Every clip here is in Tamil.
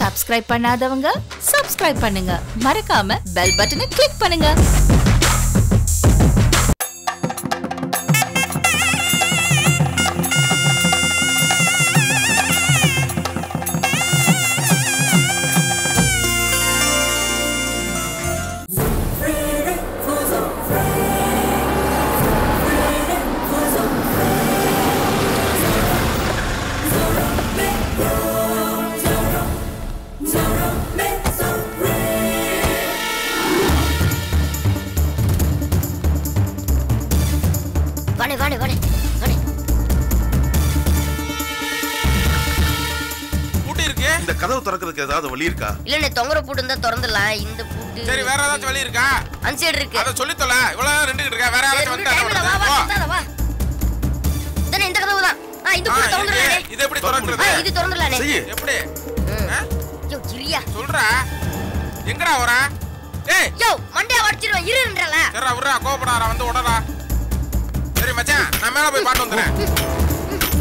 சப்ஸ்கிரைப் பண்ணாதவங்க சப்ஸ்கிரைப் பண்ணுங்க மறக்காம பெல் பட்டனை கிளிக் பண்ணுங்க வாணே வாணே வாணே வாணே பூட்டி இருக்கு இந்த கதவு திறக்கிறதுக்கு ஏதாவது வழி இருக்கா இல்லண்ணே தொங்குற பூட்டு இருந்தா திறந்துடலாம் இந்த பூட்டு சரி வேற ஏதாச்சும் வழி இருக்கா அந்த சைடு இருக்கு அத சொல்லி தொலை இவ்வளவு நேரம் நின்னுகிட்டு இருக்க வேற சரி, யாராச்சும் விடு, time இல்ல, வா, வா, வந்து சுத்தாத, வா. இதானே இந்த கதவு தான் ஆ இந்த பூட்டு திறந்துடலானே இது எப்படி ஆ திறக்கிறது இது திறந்துடலானே செய்யு எப்படி ம். ஆ? யோ கிரியா சொல்றா எங்கடா வர ஏய் யோ மண்டையா வடிச்சிருவேன் இருன்றல சரிடா விட்றா கோபப்படாரா வந்து உடடா சரி மச்சான் நான் மேல போய் பாட்டு வந்துடுறேன்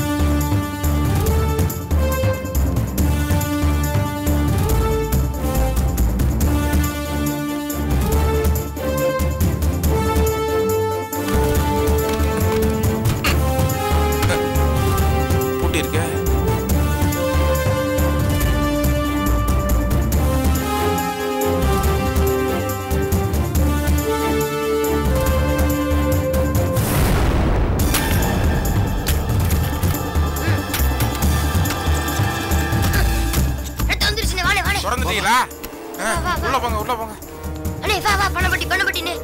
பூட்டி இருக்கே எடுத்து வந்துருச்சுனே வாணே வாணே திறந்துட்டீங்களா ஆ, வா, வா. உள்ள போங்க உள்ள போங்க அண்ணே வா வா பண்ணப்பட்டி பண்ணப்பட்டினே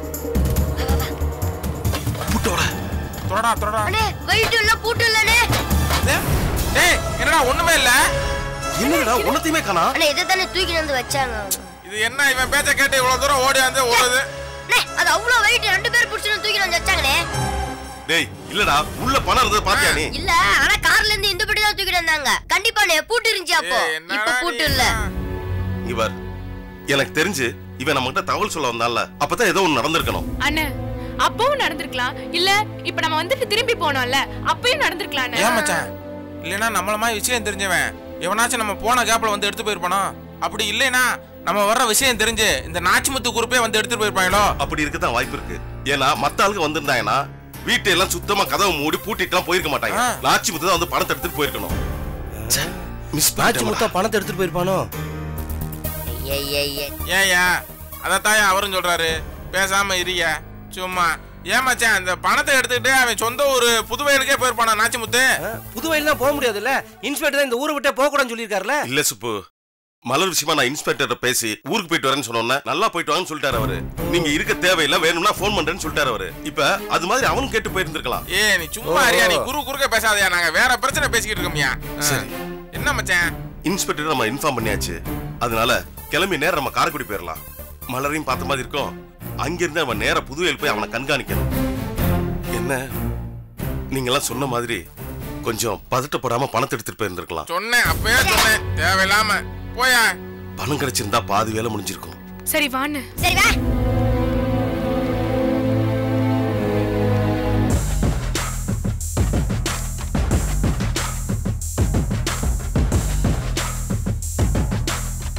பூட்டோட தொடடா தொடடா அண்ணே வெயிட் இல்ல பூட்டு இல்லனே ஏய், ஏய் என்னடா ஒண்ணுமே இல்ல என்னடா உன்னத்தையுமே காணா அண்ணே இதை தானே தூக்கி வந்து வச்சாங்க இது என்ன இவன் பேச்ச கேட்டு இவ்வளவு தூரம் ஓடி வந்து ஓடுது அண்ணே அது அவ்வளவு வெயிட் ரெண்டு பேர் புடிச்சு தூக்கி வந்து வச்சாங்கனே டேய் இல்லடா உள்ள பணம் இருந்தது பாத்தியா நீ இல்ல ஆனா கார்ல இருந்து இந்த படி தான் தூக்கிட்டு வந்தாங்க கண்டிப்பாண்ணே பூட்டு இருந்துச்சு அப்போ ஏய், என்னடா இப்ப பூட்டு நீ? இல்ல இவர் எனக்கு தெரிஞ்சு இவன் நம்ம கிட்ட தகவல் சொல்ல வந்தான்ல அப்பதான் ஏதோ ஒண்ணு நடந்திருக்கணும் அண்ணே அப்பவும் நடந்திருக்கலாம் இல்ல இப்ப நம்ம வந்துட்டு திரும்பி போனோம்ல அப்பயும் நடந்திருக்கலாம் ஏன் மச்சான் இல்லைன்னா நம்மள மாதிரி விஷயம் தெரிஞ்சவன் எவனாச்சும் நம்ம போன கேப்ல வந்து எடுத்து போயிருப்பானோ அப்படி இல்லைனா நம்ம வர்ற விஷயம் தெரிஞ்சு இந்த நாச்சிமுத்து குரூப்பே வந்து எடுத்துட்டு போயிருப்பாங்களோ அப்படி இருக்கதான் வாய்ப்பு இருக்கு ஏன்னா மத்த ஆளுங்க வந்திருந்தாங்கன்னா வீட்டை எல்லாம் சுத்தமா கதவை மூடி பூட்டிட்டுலாம் போயிருக்க மாட்டாங்க ஆ. நாச்சி முத்து தான் வந்து பணத்தை எடுத்துட்டு போயிருக்கணும் மிஸ் நாச்சு முத்தா பணத்தை எடுத்துட்டு போயிருப்பானோ ஏய் ஏய் ஏய் ஏயா அதைத்தான் அவரும் சொல்றாரு பேசாம இருங்க சும்மா ஏன் மச்சான் இந்த பணத்தை எடுத்துக்கிட்டு அவன் சொந்த ஊரு புதுவயலுக்கே போயிருப்பானா நாச்சிமுத்து புதுவையில தான் போக முடியாதுல்ல இன்ஸ்பெக்டர் தான் இந்த ஊரை விட்டே போக கூடாதுன்னு சொல்லியிருக்காருல இல்ல சுப்பு மலர் விஷயமா நான் இன்ஸ்பெக்டர் பேசி ஊருக்கு போயிட்டு வரேன்னு சொன்னோன்னே நல்லா போயிட்டு வாங்கன்னு சொல்லிட்டாரு அவரு நீங்க இருக்க தேவையில்லை வேணும்னா ஃபோன் பண்றேன்னு சொல்லிட்டாரு அவரு இப்ப அது மாதிரி அவனும் கேட்டு போயிருந்திருக்கலாம் ஏ நீ சும்மா அறியா நீ குறு குறுக்க பேசாதயா நாங்க வேற பிரச்சனை பேசிக்கிட்டு இருக்கோம்யா சரி. என்ன மச்சான் இன்ஸ்பெக்டர் நம்ம இன்ஃபார்ம் பண்ணியாச்சு அதனால கிளம்பி நேரம் நம்ம காரைக்குடி போயிடலாம் மலரையும் பார்த்த மாதிரி இருக்கும் அங்கிருந்து அவன் நேரா புதுவையில் போய் அவனை கண்காணிக்கணும் என்ன நீங்கெல்லாம் சொன்ன மாதிரி கொஞ்சம் பதட்டப்படாம பணத்தை எடுத்துட்டு போயிருந்திருக்கலாம் சொன்னேன் அப்பவே சொன்னேன் தேவையில்லாம போயா பணம் கிடைச்சிருந்தா பாதி வேலை முடிஞ்சிருக்கும் சரி வாண்ணே சரி வா